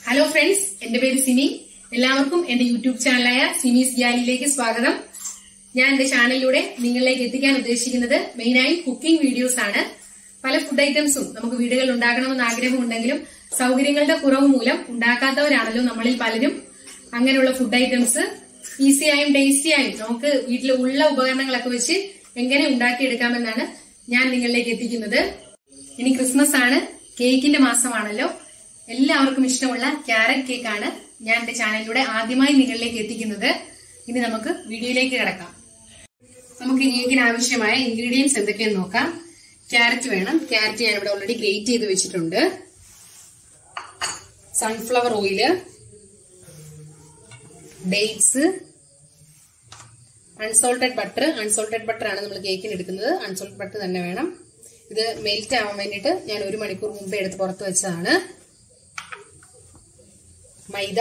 Hello friends എന്റെ പേര് സിമി എല്ലാവർക്കും എന്റെ യൂട്യൂബ് ചാനലായ സിമീസ് ഗ്യാലിയിലേക്ക് സ്വാഗതം ഞാൻ എന്റെ ചാനലിലൂടെ നിങ്ങളിലേക്ക് എത്തിക്കാൻ ഉദ്ദേശിക്കുന്നത് മെയിനായി കുക്കിംഗ് വീഡിയോസ് ആണ് പല ഫുഡ് ഐറ്റംസും നമുക്ക് വീടുകളിൽ ഉണ്ടാക്കണമെന്ന് ആഗ്രഹമുണ്ടെങ്കിലും സൗകര്യങ്ങളുടെ കുറവ് മൂലം ഉണ്ടാക്കാത്തവരാണല്ലോ നമ്മളിൽ പലരും അങ്ങനെയുള്ള ഫുഡ് ഐറ്റംസ് ഈസിയായും ടേസ്റ്റിയായും നമുക്ക് വീട്ടിൽ ഉള്ള ഉപകരണങ്ങളൊക്കെ വെച്ച് എങ്ങനെ ഉണ്ടാക്കിയെടുക്കാമെന്നാണ് ഞാൻ നിങ്ങളിലേക്ക് എത്തിക്കുന്നത് ഇനി ക്രിസ്മസ് ആണ് കേക്കിന്റെ മാസമാണല്ലോ എല്ലാവർക്കും ഇഷ്ടമുള്ള ക്യാരറ്റ് കേക്ക് ആണ് ഞാൻ എന്റെ ചാനലിലൂടെ ആദ്യമായി നിങ്ങളിലേക്ക് എത്തിക്കുന്നത് ഇനി നമുക്ക് വീഡിയോയിലേക്ക് കിടക്കാം നമുക്ക് ഈ കേക്കിന് ആവശ്യമായ ഇൻഗ്രീഡിയൻസ് എന്തൊക്കെയെന്ന് നോക്കാം ക്യാരറ്റ് വേണം ക്യാരറ്റ് ഞാൻ ഇവിടെ ഓൾറെഡി ഗ്രേറ്റ് ചെയ്ത് വെച്ചിട്ടുണ്ട് sunflower oil dates unsalted butter unsalted butter ആണ് നമ്മൾ കേക്കിന് എടുക്കുന്നത് അൺസോൾട്ടഡ് ബട്ടർ തന്നെ വേണം ഇത് മെൽറ്റ് ആവാൻ വേണ്ടിയിട്ട് ഞാൻ ഒരു മണിക്കൂർ മുമ്പേ എടുത്ത് പുറത്ത് വെച്ചതാണ് maida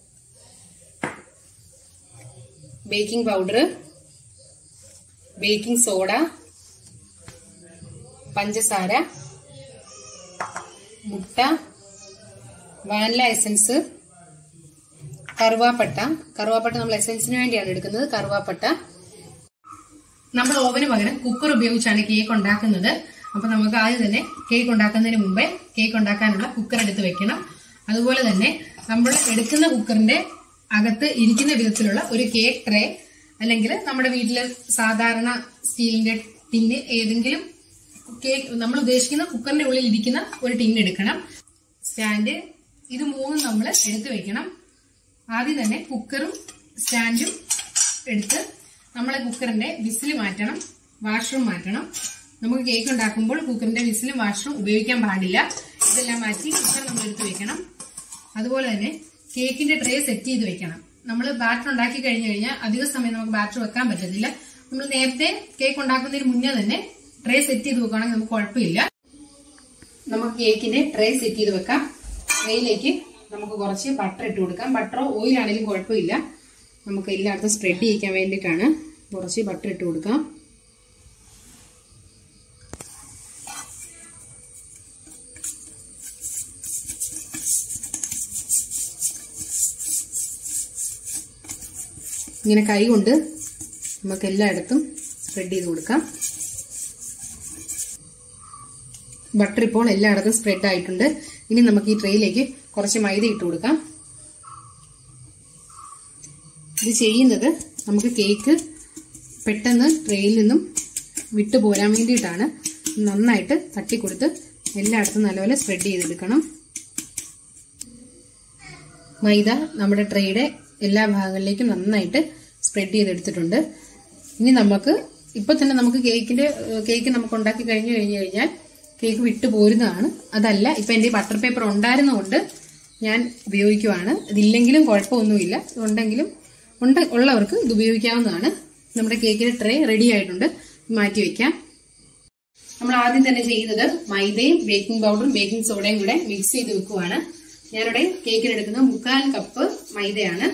baking powder baking soda പഞ്ചസാര മുട്ട വാനില എസൻസ് കറുവാപ്പട്ട കറുവാപ്പട്ട നമ്മൾ എസൻസിന് വേണ്ടിയാണ് എടുക്കുന്നത് കറുവാപ്പട്ട നമ്മൾ ഓവന് പകരം കുക്കർ ഉപയോഗിച്ചാണ് കേക്ക് ഉണ്ടാക്കുന്നത് അപ്പൊ നമുക്ക് ആദ്യം തന്നെ കേക്ക് ഉണ്ടാക്കുന്നതിന് മുമ്പേ കേക്ക് ഉണ്ടാക്കാനുള്ള കുക്കർ എടുത്ത് വെക്കണം അതുപോലെ തന്നെ നമ്മൾ എടുക്കുന്ന കുക്കറിന്റെ അകത്ത് ഇരിക്കുന്ന വിധത്തിലുള്ള ഒരു കേക്ക് ട്രേ അല്ലെങ്കിൽ നമ്മുടെ വീട്ടിലെ സാധാരണ സ്റ്റീലിന്റെ ടിന്ന് ഏതെങ്കിലും കേക്ക് നമ്മൾ ഉദ്ദേശിക്കുന്ന കുക്കറിന്റെ ഉള്ളിൽ ഇരിക്കുന്ന ഒരു ടിൻ എടുക്കണം സ്റ്റാൻഡ് ഇത് മൂന്നും നമ്മൾ എടുത്തു വെക്കണം ആദ്യം തന്നെ കുക്കറും സ്റ്റാൻഡും എടുത്ത് നമ്മളെ കുക്കറിന്റെ വിസിൽ മാറ്റണം വാഷ്റൂം മാറ്റണം നമുക്ക് കേക്ക് ഉണ്ടാക്കുമ്പോൾ കുക്കറിന്റെ വിസിലും വാഷ്റൂം ഉപയോഗിക്കാൻ പാടില്ല ഇതെല്ലാം മാറ്റി കുക്കർ നമ്മൾ എടുത്ത് വെക്കണം അതുപോലെ തന്നെ കേക്കിന്റെ ട്രേ സെറ്റ് ചെയ്ത് വെക്കണം നമ്മൾ ബാറ്റർ ഉണ്ടാക്കി കഴിഞ്ഞു കഴിഞ്ഞാൽ അധിക സമയം നമുക്ക് ബാറ്റർ വെക്കാൻ പറ്റത്തില്ല നമ്മൾ നേരത്തെ കേക്ക് ഉണ്ടാക്കുന്നതിന് മുന്നേ തന്നെ ട്രേ സെറ്റ് ചെയ്ത് വെക്കുകയാണെങ്കിൽ നമുക്ക് കുഴപ്പമില്ല നമുക്ക് കേക്കിന്റെ ട്രേ സെറ്റ് ചെയ്ത് വെക്കാം ട്രേയിലേക്ക് നമുക്ക് കുറച്ച് ബട്ടർ ഇട്ട് കൊടുക്കാം ബട്ടറോ ഓയിലാണെങ്കിലും കുഴപ്പമില്ല നമുക്ക് എല്ലായിടത്തും സ്പ്രെഡ് ചെയ്യിക്കാൻ വേണ്ടിയിട്ടാണ് കുറച്ച് ബട്ടർ ഇട്ട് കൊടുക്കാം ഇങ്ങനെ കൈ കൊണ്ട് നമുക്ക് എല്ലായിടത്തും സ്പ്രെഡ് ചെയ്ത് കൊടുക്കാം ബട്ടർ ഇപ്പോൾ എല്ലായിടത്തും സ്പ്രെഡ് ആയിട്ടുണ്ട് ഇനി നമുക്ക് ഈ ട്രേയിലേക്ക് കുറച്ച് മൈദ ഇട്ട് കൊടുക്കാം ഇത് ചെയ്യുന്നത് നമുക്ക് കേക്ക് പെട്ടെന്ന് ട്രേയിൽ നിന്നും വിട്ടു പോരാൻ വേണ്ടിയിട്ടാണ് നന്നായിട്ട് തട്ടിക്കൊടുത്ത് എല്ലായിടത്തും നല്ലപോലെ സ്പ്രെഡ് ചെയ്തെടുക്കണം മൈദ നമ്മുടെ ട്രേയുടെ എല്ലാ ഭാഗങ്ങളിലേക്കും നന്നായിട്ട് സ്പ്രെഡ് ചെയ്തെടുത്തിട്ടുണ്ട് ഇനി നമുക്ക് ഇപ്പൊ തന്നെ നമുക്ക് കേക്കിന്റെ കേക്ക് നമുക്ക് ഉണ്ടാക്കി കഴിഞ്ഞു കഴിഞ്ഞു കഴിഞ്ഞാൽ കേക്ക് വിട്ടു പോരുന്നതാണ് അതല്ല ഇപ്പൊ എന്റെ ബട്ടർ പേപ്പർ ഉണ്ടായിരുന്നുകൊണ്ട് ഞാൻ ഉപയോഗിക്കുവാണ് ഇതില്ലെങ്കിലും കുഴപ്പമൊന്നുമില്ല ഉണ്ടെങ്കിലും ഉണ്ട് ഉള്ളവർക്ക് ഇത് ഉപയോഗിക്കാവുന്നതാണ് നമ്മുടെ കേക്കിന്റെ ട്രേ റെഡി ആയിട്ടുണ്ട് മാറ്റി വെക്കാം നമ്മൾ ആദ്യം തന്നെ ചെയ്യുന്നത് മൈദയും ബേക്കിംഗ് പൗഡറും ബേക്കിംഗ് സോഡയും കൂടെ മിക്സ് ചെയ്ത് വെക്കുവാണ് ഞാനിവിടെ കേക്കിന് എടുക്കുന്നത് മുക്കാൽ കപ്പ് മൈദയാണ്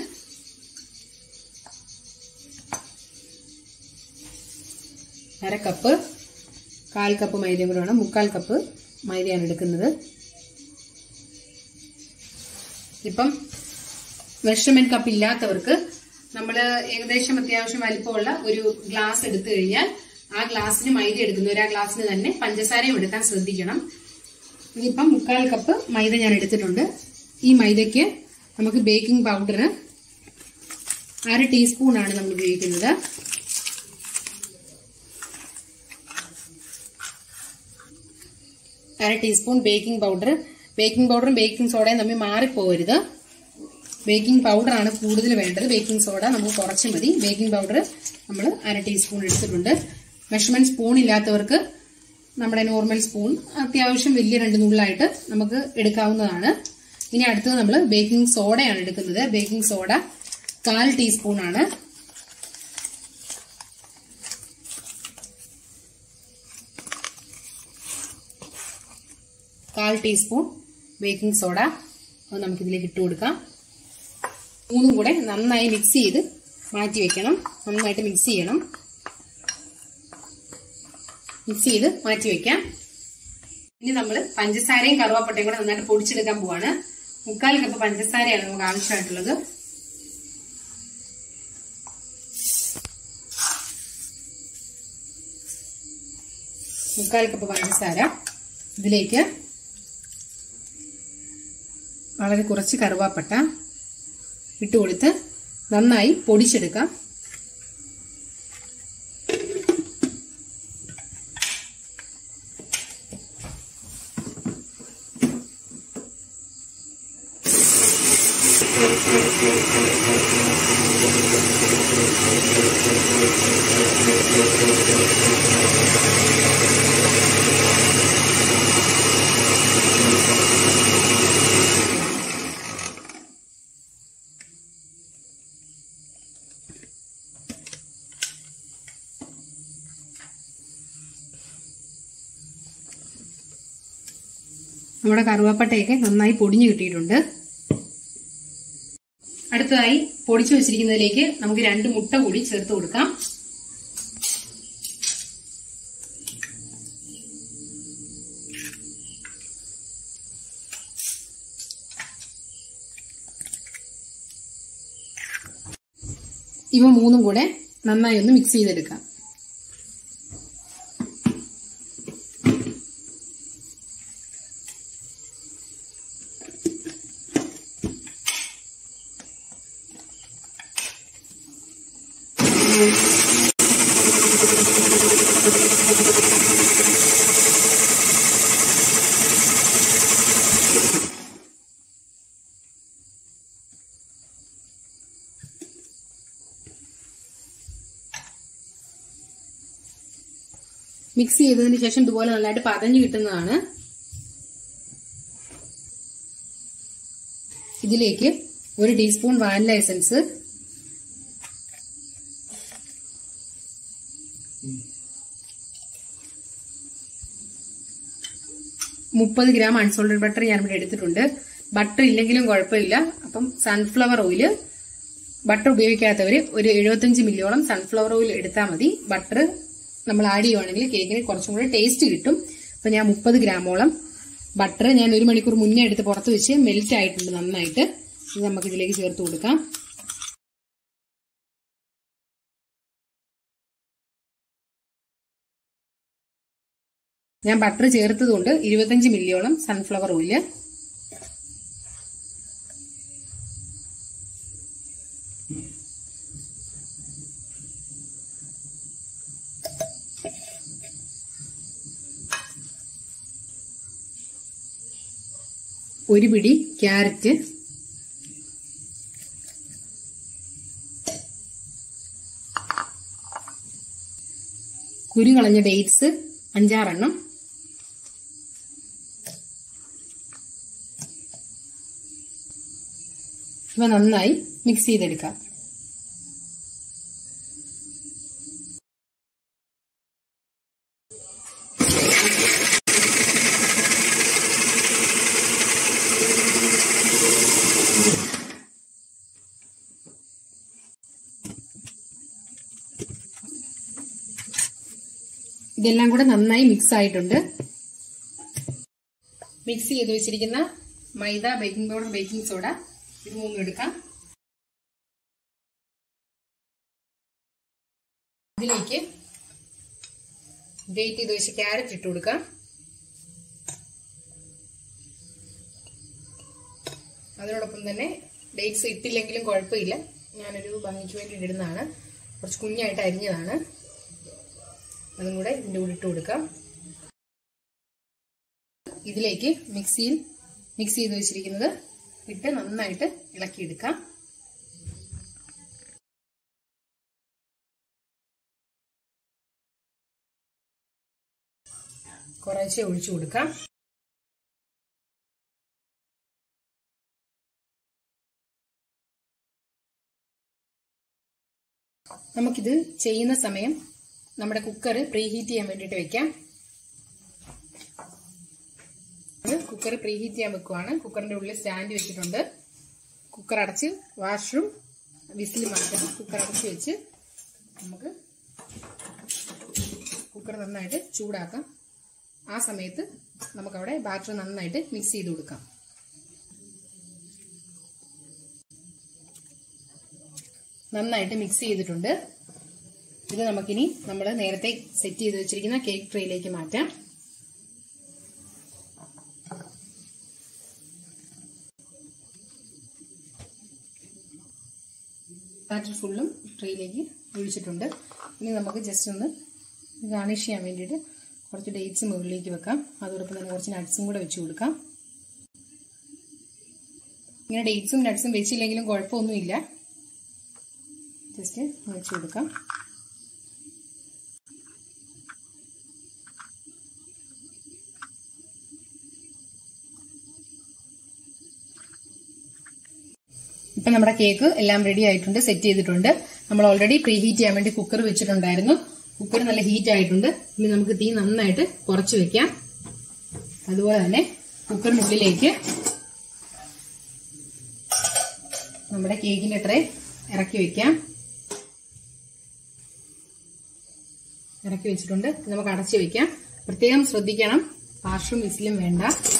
അര കപ്പ് കാൽ കപ്പ് മൈദയും കൂടെ വേണം മുക്കാൽ കപ്പ് മൈദയാണ് എടുക്കുന്നത് ഇപ്പം മെഷർമെന്റ് കപ്പ് ഇല്ലാത്തവർക്ക് നമ്മൾ ഏകദേശം അത്യാവശ്യം വലിപ്പമുള്ള ഒരു ഗ്ലാസ് എടുത്തു കഴിഞ്ഞാൽ ആ ഗ്ലാസ്സിന് മൈദ എടുക്കുന്നവർ ആ ഗ്ലാസ്സിന് തന്നെ പഞ്ചസാരയും എടുക്കാൻ ശ്രദ്ധിക്കണം ഇനിയിപ്പം മുക്കാൽ കപ്പ് മൈദ ഞാൻ എടുത്തിട്ടുണ്ട് ഈ മൈദയ്ക്ക് നമുക്ക് ബേക്കിംഗ് പൗഡർ അര ടീസ്പൂൺ ആണ് നമ്മൾ ഉപയോഗിക്കുന്നത് അര ടീസ്പൂൺ ബേക്കിംഗ് പൗഡർ ബേക്കിംഗ് പൗഡറും ബേക്കിംഗ് സോഡയും തമ്മിൽ മാറിപ്പോകരുത് ബേക്കിംഗ് പൗഡർ ആണ് കൂടുതൽ വേണ്ടത് ബേക്കിംഗ് സോഡ നമുക്ക് കുറച്ച് മതി ബേക്കിംഗ് പൗഡർ നമ്മൾ അര ടീസ്പൂൺ എടുത്തിട്ടുണ്ട് മെഷർമെന്റ് സ്പൂൺ ഇല്ലാത്തവർക്ക് നമ്മുടെ നോർമൽ സ്പൂൺ അത്യാവശ്യം വലിയ രണ്ട് നുള്ളായിട്ട് നമുക്ക് എടുക്കാവുന്നതാണ് ഇനി അടുത്തത് നമ്മൾ ബേക്കിംഗ് സോഡയാണ് എടുക്കുന്നത് ബേക്കിംഗ് സോഡ കാൽ ടീസ്പൂൺ ആണ് കാൽ ടീസ്പൂൺ ബേക്കിംഗ് സോഡ അത് നമുക്കിതിലേക്ക് ഇട്ട് കൊടുക്കാം മൂന്നും കൂടെ നന്നായി മിക്സ് ചെയ്ത് മാറ്റി വെക്കണം നന്നായിട്ട് മിക്സ് ചെയ്യണം മിക്സ് ചെയ്ത് മാറ്റി വെക്കാം ഇനി നമ്മൾ പഞ്ചസാരയും കറുവാപ്പട്ടയും കൂടെ നന്നായിട്ട് പൊടിച്ചെടുക്കാൻ പോവാണ് മുക്കാൽ കപ്പ് പഞ്ചസാരയാണ് നമുക്ക് ആവശ്യമായിട്ടുള്ളത് മുക്കാൽ കപ്പ് പഞ്ചസാര ഇതിലേക്ക് വളരെ കുറച്ച് കറുവാപ്പട്ട ഇട്ട് കൊടുത്ത് നന്നായി പൊടിച്ചെടുക്കാം നമ്മുടെ കറുവാപ്പട്ടയൊക്കെ നന്നായി പൊടിഞ്ഞു കിട്ടിയിട്ടുണ്ട് അടുത്തതായി പൊടിച്ചു വെച്ചിരിക്കുന്നതിലേക്ക് നമുക്ക് രണ്ട് മുട്ട കൂടി ചേർത്ത് കൊടുക്കാം ഇവ മൂന്നും കൂടെ നന്നായി ഒന്ന് മിക്സ് ചെയ്തെടുക്കാം മിക്സ് ചെയ്തതിന് ശേഷം ഇതുപോലെ നല്ലതായിട്ട് പതഞ്ഞു കിട്ടുന്നതാണ് ഇതിലേക്ക് ഒരു ടീസ്പൂൺ വാനില എസൻസ് മുപ്പത് ഗ്രാം അൺസോൾട്ടഡ് ബട്ടർ ഞാൻ ഇവിടെ എടുത്തിട്ടുണ്ട് ബട്ടർ ഇല്ലെങ്കിലും കുഴപ്പമില്ല അപ്പം സൺഫ്ലവർ ഓയില് ബട്ടർ ഉപയോഗിക്കാത്തവർ ഒരു എഴുപത്തഞ്ച് മില്ലിയോളം സൺഫ്ലവർ ഓയിൽ എടുത്താൽ മതി ബട്ടർ നമ്മൾ ആഡ് ചെയ്യുവാണെങ്കിൽ കേക്കിന് കുറച്ചും കൂടെ ടേസ്റ്റ് കിട്ടും അപ്പൊ ഞാൻ മുപ്പത് ഗ്രാമോളം ബട്ടർ ഞാൻ ഒരു മണിക്കൂർ മുന്നേ എടുത്ത് പുറത്ത് വെച്ച് മെൽറ്റ് ആയിട്ടുണ്ട് നന്നായിട്ട് ഇത് നമുക്ക് ഇതിലേക്ക് ചേർത്ത് കൊടുക്കാം ഞാൻ ബട്ടർ ചേർത്തതുകൊണ്ട് ഇരുപത്തഞ്ച് മില്ലിയോളം സൺഫ്ലവർ ഓയില് ഒരു പിടി ക്യാരറ്റ് കുരു കളഞ്ഞ ഡേറ്റ്സ് അഞ്ചാറെണ്ണം ഇവ നന്നായി മിക്സ് ചെയ്തെടുക്കാം ഇതെല്ലാം കൂടെ നന്നായി മിക്സ് ആയിട്ടുണ്ട് മിക്സ് ചെയ്ത് വെച്ചിരിക്കുന്ന maida baking powder baking soda ഇത് മൂന്നും എടുക്കാം ഇതിലേക്ക് ഗ്രേറ്റ് ചെയ്ത് വെച്ച് ക്യാരറ്റ് ഇട്ട് കൊടുക്കാം അതിനോടൊപ്പം തന്നെ ഡേറ്റ്സ് ഇട്ടില്ലെങ്കിലും കുഴപ്പമില്ല ഞാനൊരു ഭംഗിക്ക് വേണ്ടി ഇടുന്നതാണ് കുറച്ച് കുഞ്ഞായിട്ട് അരിഞ്ഞതാണ് അതും കൂടെ ഇതിൻ്റെ കൂടെ ഇട്ട് കൊടുക്കാം ഇതിലേക്ക് മിക്സിയിൽ മിക്സ് ചെയ്ത് വെച്ചിരിക്കുന്നത് ഇട്ട് നന്നായിട്ട് ഇളക്കിയെടുക്കാം കുറേശ്ശെ ഒഴിച്ചു കൊടുക്കാം നമുക്കിത് ചെയ്യുന്ന സമയം നമ്മുടെ കുക്കർ പ്രീഹീറ്റ് ചെയ്യാൻ വേണ്ടിയിട്ട് വെക്കാം കുക്കർ പ്രീഹീറ്റ് ചെയ്യാൻ വെക്കുവാണ് കുക്കറിന്റെ ഉള്ളിൽ സ്റ്റാൻഡ് വെച്ചിട്ടുണ്ട് കുക്കർ അടച്ച് വാഷ്റൂം വിസിൽ മാറ്റണം കുക്കർ അടച്ച് വെച്ച് നമുക്ക് കുക്കർ നന്നായിട്ട് ചൂടാക്കാം ആ സമയത്ത് നമുക്കവിടെ ബാറ്റർ നന്നായിട്ട് മിക്സ് ചെയ്ത് കൊടുക്കാം നന്നായിട്ട് മിക്സ് ചെയ്തിട്ടുണ്ട് ഇത് നമുക്കിനി നമ്മൾ നേരത്തെ സെറ്റ് ചെയ്ത് വെച്ചിരിക്കുന്ന കേക്ക് ട്രേയിലേക്ക് മാറ്റാം ബാറ്റർ ഫുള്ളും ട്രേയിലേക്ക് ഒഴിച്ചിട്ടുണ്ട് ഇനി നമുക്ക് ജസ്റ്റ് ഒന്ന് ഗാർണിഷ് ചെയ്യാൻ വേണ്ടിയിട്ട് കുറച്ച് ഡേറ്റ്സ് മുകളിലേക്ക് വെക്കാം അതോടൊപ്പം തന്നെ കുറച്ച് നട്ട്സും കൂടെ വെച്ച് കൊടുക്കാം ഇങ്ങനെ ഡേറ്റ്സും നട്ട്സും വെച്ചില്ലെങ്കിലും കുഴപ്പമൊന്നുമില്ല ജസ്റ്റ് വെച്ച് കൊടുക്കാം ഇപ്പൊ നമ്മുടെ കേക്ക് എല്ലാം റെഡി ആയിട്ടുണ്ട് സെറ്റ് ചെയ്തിട്ടുണ്ട് നമ്മൾ ഓൾറെഡി പ്രീ ഹീറ്റ് ചെയ്യാൻ വേണ്ടി കുക്കർ വെച്ചിട്ടുണ്ടായിരുന്നു കുക്കർ നല്ല ഹീറ്റ് ആയിട്ടുണ്ട് ഇനി നമുക്ക് തീ നന്നായിട്ട് കുറച്ച് വെക്കാം അതുപോലെ തന്നെ കുക്കറിനുള്ളിലേക്ക് നമ്മുടെ കേക്കിന്റെ ട്രേ ഇറക്കി വെക്കാം ഇറക്കി വെച്ചിട്ടുണ്ട് നമുക്ക് അടച്ചു വെക്കാം പ്രത്യേകം ശ്രദ്ധിക്കണം പാർശ്വം വിസിലും വേണ്ട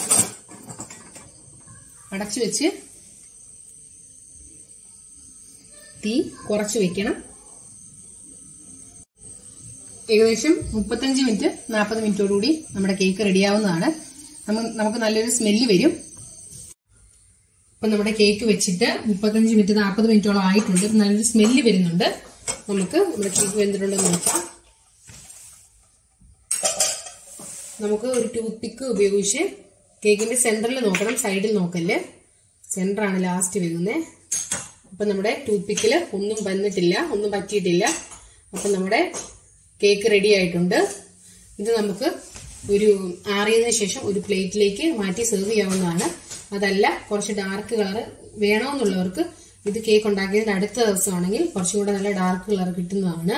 അടച്ചു വെച്ച് തീ കുറച്ച് വെക്കണം ഏകദേശം മുപ്പത്തഞ്ച് മിനിറ്റ് നാൽപ്പത് മിനിറ്റോടുകൂടി നമ്മുടെ കേക്ക് റെഡിയാവുന്നതാണ് നമുക്ക് നല്ലൊരു സ്മെല്ല് വരും അപ്പൊ നമ്മുടെ കേക്ക് വെച്ചിട്ട് മുപ്പത്തഞ്ച് മിനിറ്റ് നാൽപ്പത് മിനിറ്റോളം ആയിട്ടുണ്ട് നല്ലൊരു സ്മെല്ല് വരുന്നുണ്ട് നമുക്ക് നമ്മുടെ കേക്ക് വെന്തിട്ടുണ്ടെന്ന് നോക്കാം നമുക്ക് ഒരു ടൂത്ത് പിക്ക് ഉപയോഗിച്ച് കേക്കിന്റെ സെന്ററിൽ നോക്കണം സൈഡിൽ നോക്കല്ലേ സെന്ററാണ് ലാസ്റ്റ് വരുന്നത് അപ്പം നമ്മുടെ ടൂത്ത് പിക്കിൽ ഒന്നും വന്നിട്ടില്ല ഒന്നും പറ്റിയിട്ടില്ല അപ്പം നമ്മുടെ കേക്ക് റെഡി ആയിട്ടുണ്ട് ഇത് നമുക്ക് ഒരു ആറിയതിനു ശേഷം ഒരു പ്ലേറ്റിലേക്ക് മാറ്റി സെർവ് ചെയ്യാവുന്നതാണ് അതല്ല കുറച്ച് ഡാർക്ക് കളർ വേണമെന്നുള്ളവർക്ക് ഇത് കേക്ക് ഉണ്ടാക്കിയതിന് അടുത്ത ദിവസമാണെങ്കിൽ കുറച്ചും കൂടെ നല്ല ഡാർക്ക് കളർ കിട്ടുന്നതാണ്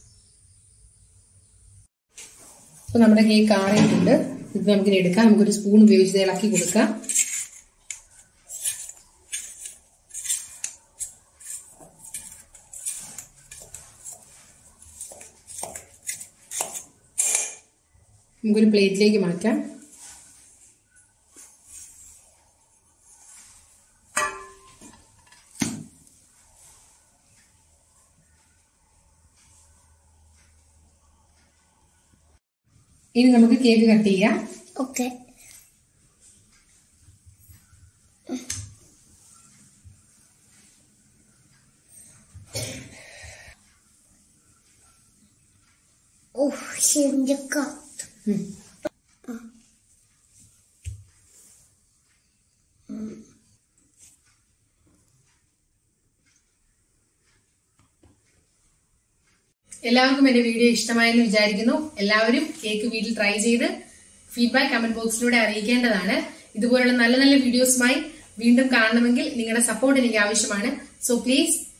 അപ്പൊ നമ്മുടെ കേക്ക് ആറിയിട്ടുണ്ട് ഇത് നമുക്കിനി എടുക്കാം നമുക്കൊരു സ്പൂൺ ഉപയോഗിച്ച് ഇളക്കി കൊടുക്കാം നമുക്കൊരു പ്ലേറ്റിലേക്ക് മാറ്റാം ഇനി നമുക്ക് കേക്ക് കട്ട് ചെയ്യാം ഓക്കെ ഓ ശരിന്റെ കത്ത് ഉം. എല്ലാവർക്കും എന്റെ വീഡിയോ ഇഷ്ടമായെന്ന് വിചാരിക്കുന്നു എല്ലാവരും കേക്ക് വീട്ടിൽ ട്രൈ ചെയ്ത് ഫീഡ്ബാക്ക് കമന്റ് ബോക്സിലൂടെ അറിയിക്കേണ്ടതാണ് ഇതുപോലുള്ള നല്ല നല്ല വീഡിയോസുമായി വീണ്ടും കാണണമെങ്കിൽ നിങ്ങളുടെ സപ്പോർട്ട് എനിക്ക് ആവശ്യമാണ് സോ പ്ലീസ്